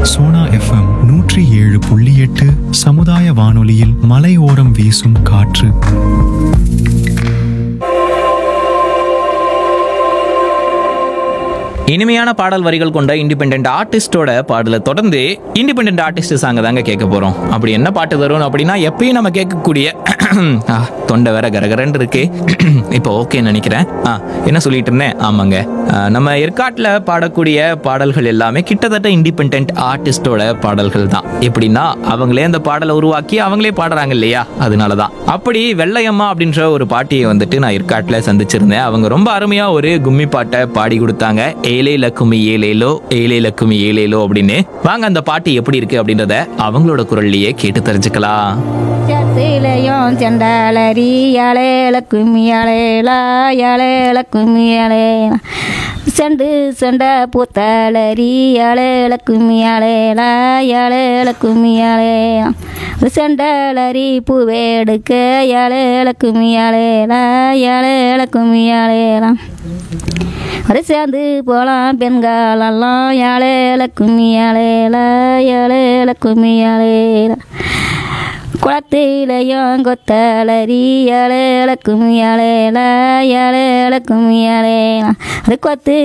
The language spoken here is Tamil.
சோனா எஃப்எம் நூற்றி ஏழு புள்ளி எட்டு சமுதாய வானொலியில் மலையோரம் வீசும் காற்று இனிமையான பாடல் வரிகள் கொண்ட இண்டிபெண்ட் ஆர்டிஸ்டோட பாடலை தொடர்ந்து இண்டிபெண்ட் ஆர்டிஸ்ட் சாங்க தாங்க கேட்க போறோம் அப்படி என்ன பாட்டு தரும் அப்படின்னா எப்பயும் நம்ம கேட்கக்கூடிய ஆ, தொண்டை வேற கரகரன்னு இருக்கு இப்போ ஓகேன்னு நினைக்கிறேன் ஆ என்ன சொல்லிட்டு இருந்தேன் ஆமாங்க ஆ, நம்ம ஏற்காட்டில் பாடக்கூடிய பாடல்கள் எல்லாமே கிட்டத்தட்ட இண்டிபெண்ட் ஆர்டிஸ்டோட பாடல்கள் தான் எப்படின்னா அவங்களே அந்த பாடலை உருவாக்கி அவங்களே பாடுறாங்க இல்லையா அதனால தான் அப்படி வெள்ளையம்மா அப்படின்ற ஒரு பாட்டியை வந்துட்டு நான் ஏற்காட்டில் சந்திச்சிருந்தேன் அவங்க ரொம்ப அருமையா ஒரு கும்மி பாட்டை பாடி கொடுத்தாங்க ஏலே லக்குமி ஏலேலோ ஏலே லக்குமி ஏலேலோ அப்படின்னு வாங்க அந்த பாட்டு எப்படி இருக்கு அப்படின்றத அவங்களோட குரல்லையே கேட்டு தெரிஞ்சுக்கலாம் சத்திலையும் செண்டாலரி அலேல கும்மி அலேலா அலேல கும்மி அலேலா செண்டு செண்ட பூத்தாளரி அலேல கும்மி அலேலா அலேல கும்மி அலேலா செண்டாலரி பூவேடுக்க அலேல கும்மி அலேலா அலேல கும்மி அலேலா ஒரு சேர்ந்து போலாம் பெண்களெல்லாம் ஏழேல கும்மி ஏழேல ஏழேல கும்மி ஏழேல குளத்திலையும் கொத்தலரி ஏழேல கும்மி ஏழேல ஏழேல கும்மி ஏழேல அது கொத்து